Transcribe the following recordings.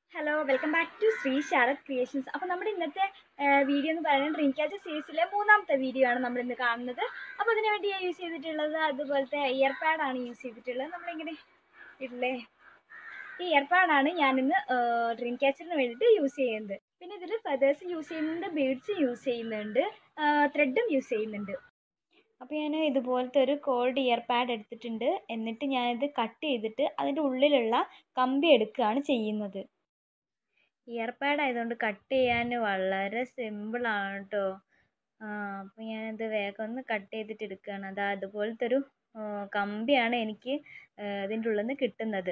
hello welcome back to Sree Sarath creations അപ്പോൾ നമ്മുടെ ഇന്നത്തെ വീഡിയോ എന്ന് പറയുന്നത് ഡ്രീം ക്യാച്ചർ സീരീസിലെ മൂന്നാമത്തെ വീഡിയോ ആണ് നമ്മൾ ഇന്ന് കാണുന്നത് അപ്പോൾ അതിന് വേണ്ടി ഞാൻ യൂസ് ചെയ്തിട്ടുള്ളത് അതുപോലത്തെ ഇയർ പാഡാണ് യൂസ് ചെയ്തിട്ടുള്ളത് നമ്മളിങ്ങനെ ഇല്ലേ ഈ ഇയർ പാഡാണ് ഞാനിന്ന് ഡ്രീം ക്യാച്ചറിന് വേണ്ടിയിട്ട് യൂസ് ചെയ്യുന്നത് പിന്നെ ഇതിൽ ഫെതേഴ്സ് യൂസ് ചെയ്യുന്നുണ്ട് ബീഡ്സ് യൂസ് ചെയ്യുന്നുണ്ട് ത്രെഡും യൂസ് ചെയ്യുന്നുണ്ട് അപ്പോൾ ഞാൻ ഇതുപോലത്തെ ഒരു കോൾഡ് ഇയർ പാഡ് എടുത്തിട്ടുണ്ട് എന്നിട്ട് ഞാനിത് കട്ട് ചെയ്തിട്ട് അതിൻ്റെ ഉള്ളിലുള്ള കമ്പി എടുക്കുകയാണ് ചെയ്യുന്നത് ഇയർ പാഡ് ആയതുകൊണ്ട് കട്ട് ചെയ്യാൻ വളരെ സിമ്പിളാണ് കേട്ടോ അപ്പോൾ ഞാനിത് വേഗം ഒന്ന് കട്ട് ചെയ്തിട്ട് എടുക്കുകയാണ് അതാ അതുപോലത്തെ ഒരു കമ്പിയാണ് എനിക്ക് ഇതിൻ്റെ ഉള്ളിൽ നിന്ന് കിട്ടുന്നത്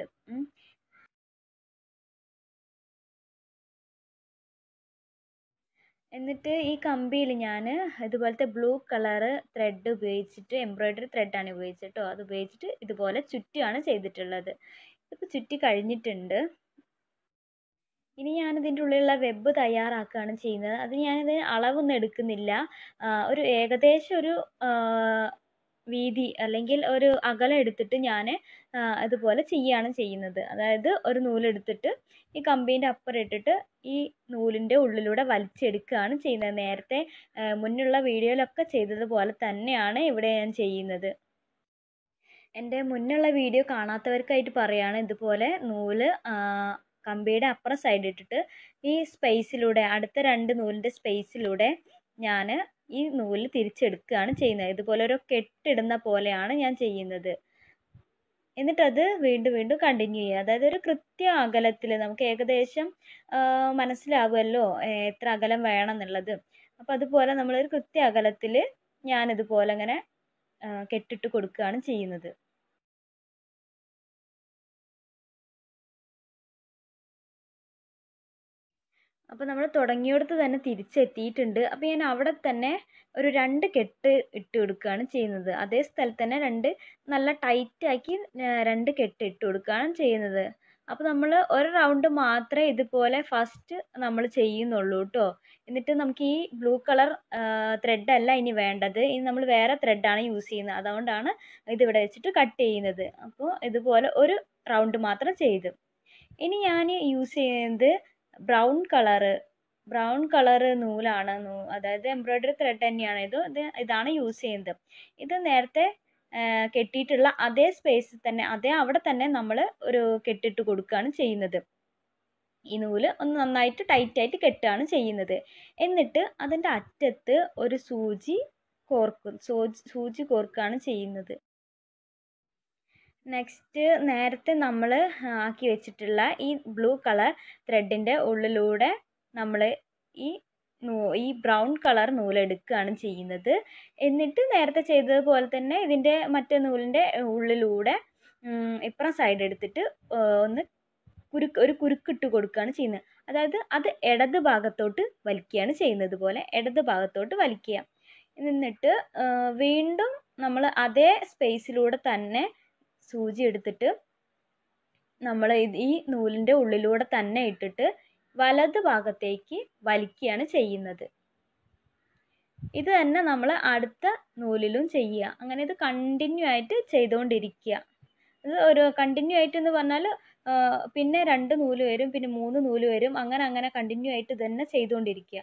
എന്നിട്ട് ഈ കമ്പിയിൽ ഞാൻ ഇതുപോലത്തെ ബ്ലൂ കളറ് ത്രെഡ് ഉപയോഗിച്ചിട്ട് എംബ്രോയ്ഡറി ത്രെഡാണ് ഉപയോഗിച്ചത് കേട്ടോ അത് ഉപയോഗിച്ചിട്ട് ഇതുപോലെ ചുറ്റുകയാണ് ചെയ്തിട്ടുള്ളത് ഇപ്പോൾ ചുറ്റി കഴിഞ്ഞിട്ടുണ്ട് ഇനി ഞാനിതിൻ്റെ ഉള്ളിലുള്ള വെബ് തയ്യാറാക്കുകയാണ് ചെയ്യുന്നത് അത് ഞാനിത് അളവൊന്നും എടുക്കുന്നില്ല ഒരു ഏകദേശം ഒരു വീതി അല്ലെങ്കിൽ ഒരു അകലം എടുത്തിട്ട് ഞാൻ ഇതുപോലെ ചെയ്യുകയാണ് ചെയ്യുന്നത് അതായത് ഒരു നൂലെടുത്തിട്ട് ഈ കമ്പീൻ്റെ അപ്പുറം ഇട്ടിട്ട് ഈ നൂലിൻ്റെ ഉള്ളിലൂടെ വലിച്ചെടുക്കുകയാണ് ചെയ്യുന്നത് നേരത്തെ മുന്നുള്ള വീഡിയോയിലൊക്കെ ചെയ്തതുപോലെ തന്നെയാണ് ഇവിടെ ഞാൻ ചെയ്യുന്നത് എൻ്റെ മുന്നുള്ള വീഡിയോ കാണാത്തവർക്കായിട്ട് പറയുകയാണ് ഇതുപോലെ നൂല് കമ്പിയുടെ അപ്പുറം സൈഡ് ഇട്ടിട്ട് ഈ സ്പേസിലൂടെ അടുത്ത രണ്ട് നൂലിൻ്റെ സ്പേസിലൂടെ ഞാൻ ഈ നൂല് തിരിച്ചെടുക്കുകയാണ് ചെയ്യുന്നത് ഇതുപോലെ ഒരു കെട്ടിടുന്ന പോലെയാണ് ഞാൻ ചെയ്യുന്നത് എന്നിട്ടത് വീണ്ടും വീണ്ടും കണ്ടിന്യൂ ചെയ്യുക അതായത് ഒരു കൃത്യ അകലത്തിൽ നമുക്ക് ഏകദേശം മനസ്സിലാവുമല്ലോ എത്ര അകലം വേണം എന്നുള്ളത് അപ്പോൾ അതുപോലെ നമ്മളൊരു കൃത്യ അകലത്തിൽ ഞാനിതുപോലെ അങ്ങനെ കെട്ടിട്ട് കൊടുക്കുകയാണ് ചെയ്യുന്നത് അപ്പോൾ നമ്മൾ തുടങ്ങിയിടത്ത് തന്നെ തിരിച്ചെത്തിയിട്ടുണ്ട് അപ്പോൾ ഞാൻ അവിടെ തന്നെ ഒരു രണ്ട് കെട്ട് ഇട്ട് കൊടുക്കുകയാണ് ചെയ്യുന്നത് അതേ സ്ഥലത്ത് തന്നെ രണ്ട് നല്ല ടൈറ്റാക്കി രണ്ട് കെട്ട് ഇട്ട് കൊടുക്കുകയാണ് ചെയ്യുന്നത് അപ്പോൾ നമ്മൾ ഒരു റൗണ്ട് മാത്രമേ ഇതുപോലെ ഫസ്റ്റ് നമ്മൾ ചെയ്യുന്നുള്ളൂ കേട്ടോ എന്നിട്ട് നമുക്ക് ഈ ബ്ലൂ കളർ ത്രെഡ് അല്ല ഇനി വേണ്ടത് ഇനി നമ്മൾ വേറെ ത്രെഡാണ് യൂസ് ചെയ്യുന്നത് അതുകൊണ്ടാണ് ഇതിവിടെ വെച്ചിട്ട് കട്ട് ചെയ്യുന്നത് അപ്പോൾ ഇതുപോലെ ഒരു റൗണ്ട് മാത്രം ചെയ്ത് ഇനി ഞാൻ യൂസ് ചെയ്യുന്നത് ബ്രൗൺ കളറ് ബ്രൗൺ കളറ് നൂലാണ് നൂ അതായത് എംബ്രോയ്ഡറി ത്രെഡ് തന്നെയാണ് ഇത് ഇത് ഇതാണ് യൂസ് ചെയ്യുന്നത് ഇത് നേരത്തെ കെട്ടിയിട്ടുള്ള അതേ സ്പേസിൽ തന്നെ അതേ അവിടെ തന്നെ നമ്മൾ ഒരു കെട്ടിട്ട് കൊടുക്കുകയാണ് ചെയ്യുന്നത് ഈ നൂല് ഒന്ന് നന്നായിട്ട് ടൈറ്റായിട്ട് കെട്ടുകയാണ് ചെയ്യുന്നത് എന്നിട്ട് അതിൻ്റെ അറ്റത്ത് ഒരു സൂചി കോർക്കും സൂചി കോർക്കുകയാണ് ചെയ്യുന്നത് നെക്സ്റ്റ് നേരത്തെ നമ്മൾ ആക്കി വെച്ചിട്ടുള്ള ഈ ബ്ലൂ കളർ ത്രെഡിൻ്റെ ഉള്ളിലൂടെ നമ്മൾ ഈ ഈ ബ്രൗൺ കളർ നൂലെടുക്കുകയാണ് ചെയ്യുന്നത് എന്നിട്ട് നേരത്തെ ചെയ്തതുപോലെ തന്നെ ഇതിൻ്റെ മറ്റേ നൂലിൻ്റെ ഉള്ളിലൂടെ ഇപ്പുറം സൈഡ് എടുത്തിട്ട് ഒന്ന് കുരുക്ക് ഒരു കുരുക്കിട്ട് കൊടുക്കുകയാണ് ചെയ്യുന്നത് അതായത് അത് ഇടത് ഭാഗത്തോട്ട് വലിക്കുകയാണ് ചെയ്യുന്നത് പോലെ ഇടത് ഭാഗത്തോട്ട് വലിക്കുക എന്നിട്ട് വീണ്ടും നമ്മൾ അതേ സ്പേസിലൂടെ തന്നെ സൂചി എടുത്തിട്ട് നമ്മൾ ഈ നൂലിൻ്റെ ഉള്ളിലൂടെ തന്നെ ഇട്ടിട്ട് വലത് ഭാഗത്തേക്ക് വലിക്കുകയാണ് ചെയ്യുന്നത് ഇത് തന്നെ നമ്മൾ അടുത്ത നൂലിലും ചെയ്യുക അങ്ങനെ ഇത് കണ്ടിന്യൂ ആയിട്ട് ചെയ്തുകൊണ്ടിരിക്കുക ഇത് ഒരു കണ്ടിന്യൂ ആയിട്ട് എന്ന് പറഞ്ഞാൽ പിന്നെ രണ്ട് നൂല് വരും പിന്നെ മൂന്ന് നൂല് വരും അങ്ങനെ അങ്ങനെ കണ്ടിന്യൂ ആയിട്ട് തന്നെ ചെയ്തുകൊണ്ടിരിക്കുക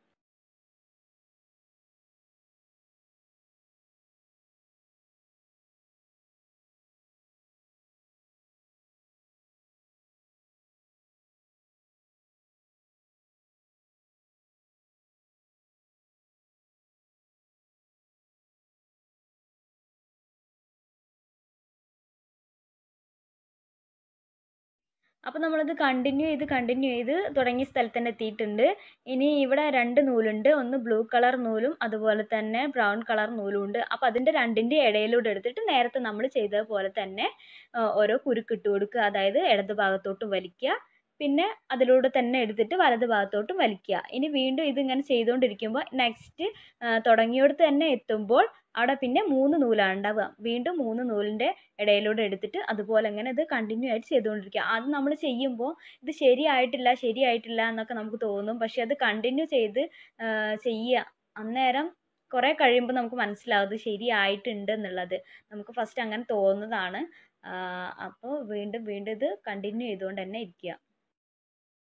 അപ്പോൾ നമ്മളിത് കണ്ടിന്യൂ ചെയ്ത് കണ്ടിന്യൂ ചെയ്ത് തുടങ്ങിയ സ്ഥലത്ത് തന്നെ എത്തിയിട്ടുണ്ട് ഇനി ഇവിടെ രണ്ട് നൂലുണ്ട് ഒന്ന് ബ്ലൂ കളർ നൂലും അതുപോലെ തന്നെ ബ്രൗൺ കളർ നൂലും ഉണ്ട് അപ്പോൾ അതിൻ്റെ രണ്ടിൻ്റെ ഇടയിലൂടെ എടുത്തിട്ട് നേരത്തെ നമ്മൾ ചെയ്തതുപോലെ തന്നെ ഓരോ കുരുക്കിട്ട് കൊടുക്കുക അതായത് ഇടത് ഭാഗത്തോട്ടും വലിക്കുക പിന്നെ അതിലൂടെ തന്നെ എടുത്തിട്ട് വലത് ഭാഗത്തോട്ടും വലിക്കുക ഇനി വീണ്ടും ഇതിങ്ങനെ ചെയ്തുകൊണ്ടിരിക്കുമ്പോൾ നെക്സ്റ്റ് തുടങ്ങിയിടത്ത് തന്നെ എത്തുമ്പോൾ അവിടെ പിന്നെ മൂന്ന് നൂലാണ് ഉണ്ടാവുക വീണ്ടും മൂന്ന് നൂലിൻ്റെ ഇടയിലൂടെ എടുത്തിട്ട് അതുപോലെ അങ്ങനെ ഇത് കണ്ടിന്യൂ ആയിട്ട് ചെയ്തുകൊണ്ടിരിക്കുക അത് നമ്മൾ ചെയ്യുമ്പോൾ ഇത് ശരിയായിട്ടില്ല ശരിയായിട്ടില്ല എന്നൊക്കെ നമുക്ക് തോന്നും പക്ഷെ അത് കണ്ടിന്യൂ ചെയ്ത് ചെയ്യുക അന്നേരം കുറേ കഴിയുമ്പോൾ നമുക്ക് മനസ്സിലാവും ഇത് ശരിയായിട്ടുണ്ട് എന്നുള്ളത് നമുക്ക് ഫസ്റ്റ് അങ്ങനെ തോന്നുന്നതാണ് അപ്പോൾ വീണ്ടും വീണ്ടും ഇത് കണ്ടിന്യൂ ചെയ്തുകൊണ്ട് തന്നെ ഇരിക്കുക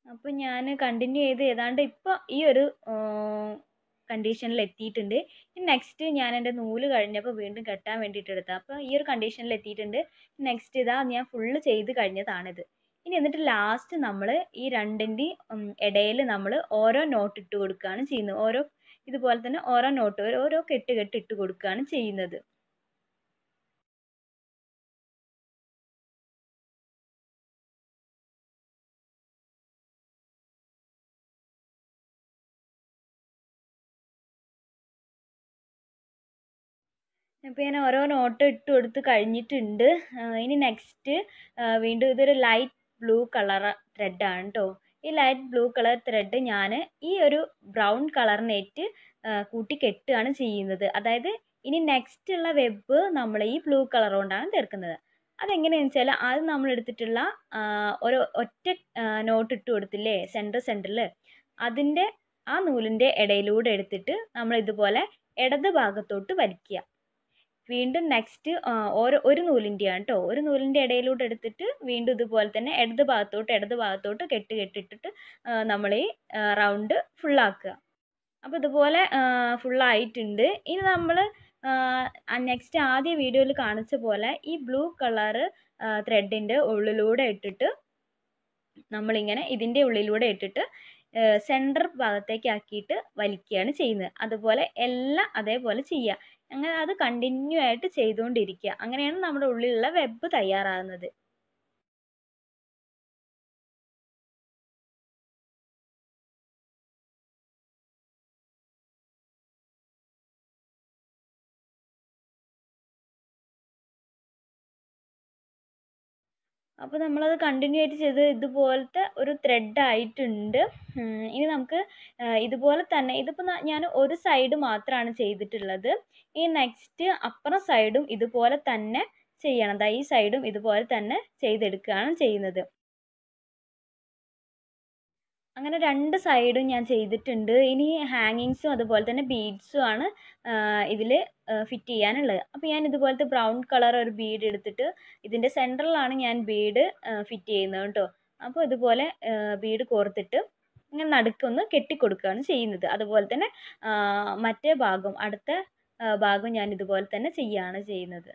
അപ്പോൾ ഞാൻ കണ്ടിന്യൂ ചെയ്ത് ഏതാണ്ട് ഇപ്പോൾ ഈ ഒരു കണ്ടീഷനിൽ എത്തിയിട്ടുണ്ട് ഇനി നെക്സ്റ്റ് ഞാൻ എൻ്റെ നൂല് കഴിഞ്ഞപ്പോൾ വീണ്ടും കെട്ടാൻ വേണ്ടിയിട്ട് എടുത്തത് അപ്പോൾ ഈ ഒരു കണ്ടീഷനിൽ എത്തിയിട്ടുണ്ട് നെക്സ്റ്റ് ഇതാ ഞാൻ ഫുള്ള് ചെയ്ത് കഴിഞ്ഞതാണിത് ഇനി എന്നിട്ട് ലാസ്റ്റ് നമ്മൾ ഈ രണ്ടിൻ്റെയും ഇടയിൽ നമ്മൾ ഓരോ നോട്ട് ഇട്ട് കൊടുക്കുകയാണ് ചെയ്യുന്നത് ഓരോ ഇതുപോലെ തന്നെ ഓരോ നോട്ട് ഓരോ കെട്ട് കെട്ട് ഇട്ട് കൊടുക്കുകയാണ് ചെയ്യുന്നത് അപ്പോൾ ഞാൻ ഓരോ നോട്ട് ഇട്ട് കൊടുത്ത് കഴിഞ്ഞിട്ടുണ്ട് ഇനി നെക്സ്റ്റ് വീണ്ടും ഇതൊരു ലൈറ്റ് ബ്ലൂ കളർ ത്രെഡാണ് കേട്ടോ ഈ ലൈറ്റ് ബ്ലൂ കളർ ത്രെഡ് ഞാൻ ഈ ഒരു ബ്രൗൺ കളറിനേറ്റ് കൂട്ടി കെട്ടുകയാണ് ചെയ്യുന്നത് അതായത് ഇനി നെക്സ്റ്റ് ഉള്ള വെബ് നമ്മൾ ഈ ബ്ലൂ കളർ കൊണ്ടാണ് തീർക്കുന്നത് അതെങ്ങനെയാണെന്ന് വെച്ചാൽ ആദ്യം നമ്മൾ എടുത്തിട്ടുള്ള ഒരു ഒറ്റ നോട്ട് ഇട്ട് കൊടുത്തില്ലേ സെൻറ്റർ സെൻറ്ററിൽ അതിൻ്റെ ആ നൂലിൻ്റെ ഇടയിലൂടെ എടുത്തിട്ട് നമ്മൾ ഇതുപോലെ ഇടത് ഭാഗത്തോട്ട് വലിക്കുക വീണ്ടും നെക്സ്റ്റ് ഓരോ ഒരു നൂലിൻ്റെയാണ് കേട്ടോ ഒരു നൂലിൻ്റെ ഇടയിലൂടെ എടുത്തിട്ട് വീണ്ടും ഇതുപോലെ തന്നെ ഇടത് ഭാഗത്തോട്ട് ഇടത് ഭാഗത്തോട്ട് കെട്ട് കെട്ടിട്ടിട്ട് നമ്മൾ ഈ റൗണ്ട് ഫുള്ളാക്കുക അപ്പോൾ ഇതുപോലെ ഫുള്ളായിട്ടുണ്ട് ഇനി നമ്മൾ നെക്സ്റ്റ് ആദ്യ വീഡിയോയിൽ കാണിച്ച പോലെ ഈ ബ്ലൂ കളറ് ത്രെഡിൻ്റെ ഉള്ളിലൂടെ ഇട്ടിട്ട് നമ്മളിങ്ങനെ ഇതിൻ്റെ ഉള്ളിലൂടെ ഇട്ടിട്ട് സെൻറ്റർ ഭാഗത്തേക്ക് ആക്കിയിട്ട് വലിക്കുകയാണ് ചെയ്യുന്നത് അതുപോലെ എല്ലാം അതേപോലെ ചെയ്യുക അങ്ങനെ അത് കണ്ടിന്യൂ ആയിട്ട് ചെയ്തുകൊണ്ടിരിക്കുക അങ്ങനെയാണ് നമ്മുടെ ഉള്ളിലുള്ള വെബ് തയ്യാറാകുന്നത് അപ്പോൾ നമ്മളത് കണ്ടിന്യൂ ആയിട്ട് ചെയ്ത് ഇതുപോലത്തെ ഒരു ത്രെഡ് ആയിട്ടുണ്ട് ഇനി നമുക്ക് ഇതുപോലെ തന്നെ ഇതിപ്പോൾ ഞാൻ ഒരു സൈഡ് മാത്രമാണ് ചെയ്തിട്ടുള്ളത് ഈ നെക്സ്റ്റ് അപ്പുറം സൈഡും ഇതുപോലെ തന്നെ ചെയ്യണം ദാ ഈ സൈഡും ഇതുപോലെ തന്നെ ചെയ്തെടുക്കുകയാണ് ചെയ്യുന്നത് അങ്ങനെ രണ്ട് സൈഡും ഞാൻ ചെയ്തിട്ടുണ്ട് ഇനി ഹാങ്ങിങ്സും അതുപോലെ തന്നെ ബീഡ്സും ആണ് ഇതിൽ ഫിറ്റ് ചെയ്യാനുള്ളത് അപ്പോൾ ഞാൻ ഇതുപോലത്തെ ബ്രൗൺ കളർ ഒരു ബീഡ് എടുത്തിട്ട് ഇതിൻ്റെ സെൻറ്ററിലാണ് ഞാൻ ബീഡ് ഫിറ്റ് ചെയ്യുന്നത് കേട്ടോ അപ്പോൾ ഇതുപോലെ ബീഡ് കോർത്തിട്ട് ഇങ്ങനെ നടുക്കൊന്ന് കെട്ടിക്കൊടുക്കുകയാണ് ചെയ്യുന്നത് അതുപോലെ തന്നെ മറ്റേ ഭാഗം അടുത്ത ഭാഗം ഞാൻ ഇതുപോലെ തന്നെ ചെയ്യുകയാണ് ചെയ്യുന്നത്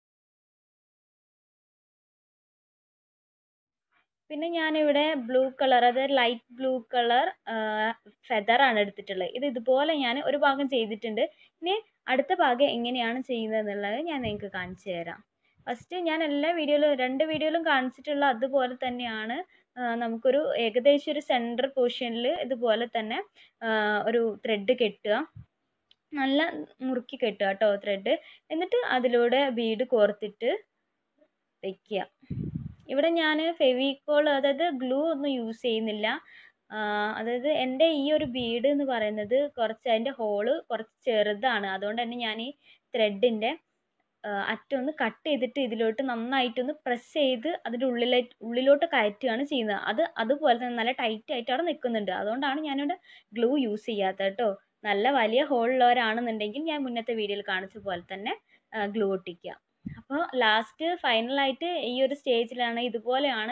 പിന്നെ ഞാനിവിടെ ബ്ലൂ കളർ അതായത് ലൈറ്റ് ബ്ലൂ കളർ ഫെദറാണ് എടുത്തിട്ടുള്ളത് ഇത് ഇതുപോലെ ഞാൻ ഒരു ഭാഗം ചെയ്തിട്ടുണ്ട് ഇനി അടുത്ത ഭാഗം എങ്ങനെയാണ് ചെയ്യുന്നത് എന്നുള്ളത് ഞാൻ നിങ്ങൾക്ക് കാണിച്ചു തരാം ഫസ്റ്റ് ഞാൻ എല്ലാ വീഡിയോയിലും രണ്ട് വീഡിയോയിലും കാണിച്ചിട്ടുള്ള അതുപോലെ തന്നെയാണ് നമുക്കൊരു ഏകദേശം ഒരു സെൻറ്റർ പൊസിഷനിൽ ഇതുപോലെ തന്നെ ഒരു ത്രെഡ് കെട്ടുക നല്ല മുറുക്കി കെട്ടുക കേട്ടോ ത്രെഡ് എന്നിട്ട് അതിലൂടെ ബീഡ് കോർത്തിട്ട് വയ്ക്കുക ഇവിടെ ഞാൻ ഫെവിക്കോൾ അതായത് ഗ്ലൂ ഒന്നും യൂസ് ചെയ്യുന്നില്ല അതായത് എൻ്റെ ഈ ഒരു ബീഡ് എന്ന് പറയുന്നത് കുറച്ച് അതിൻ്റെ ഹോള് കുറച്ച് ചെറുതാണ് അതുകൊണ്ട് തന്നെ ഞാൻ ഈ ത്രെഡിൻ്റെ അറ്റം ഒന്ന് കട്ട് ചെയ്തിട്ട് ഇതിലോട്ട് നന്നായിട്ടൊന്ന് പ്രസ് ചെയ്ത് അതിൻ്റെ ഉള്ളിലെ ഉള്ളിലോട്ട് കയറ്റുകയാണ് ചെയ്യുന്നത് അത് അതുപോലെ തന്നെ നല്ല ടൈറ്റ് ആയിട്ട് അവിടെ നിൽക്കുന്നുണ്ട് അതുകൊണ്ടാണ് ഞാനിവിടെ ഗ്ലൂ യൂസ് ചെയ്യാത്തത് കേട്ടോ നല്ല വലിയ ഹോളുള്ളവരാണെന്നുണ്ടെങ്കിൽ ഞാൻ മുന്നത്തെ വീഡിയോയിൽ കാണിച്ച പോലെ തന്നെ ഗ്ലൂ ഒട്ടിക്കുക അപ്പോൾ ലാസ്റ്റ് ഫൈനലായിട്ട് ഈ ഒരു സ്റ്റേജിലാണ് ഇതുപോലെയാണ്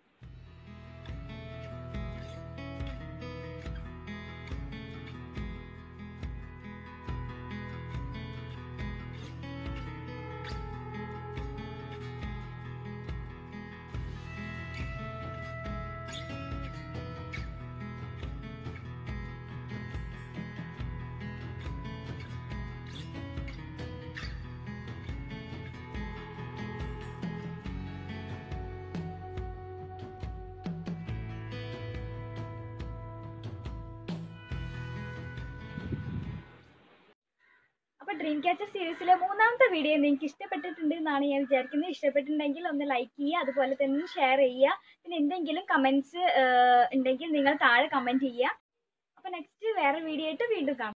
അപ്പോൾ ഡ്രീം ക്യാച്ചർ സീരീസിലെ മൂന്നാമത്തെ വീഡിയോ നിങ്ങൾക്ക് ഇഷ്ടപ്പെട്ടിട്ടുണ്ട് എന്നാണ് ഞാൻ വിചാരിക്കുന്നത് ഇഷ്ടപ്പെട്ടിട്ടുണ്ടെങ്കിൽ ഒന്ന് ലൈക്ക് ചെയ്യുക അതുപോലെ തന്നെ ഷെയർ ചെയ്യുക പിന്നെ എന്തെങ്കിലും കമൻസ് ഉണ്ടെങ്കിൽ നിങ്ങൾ താഴെ കമൻറ്റ് ചെയ്യുക അപ്പോൾ നെക്സ്റ്റ് വേറെ വീഡിയോ ആയിട്ട് വീണ്ടും കാണാം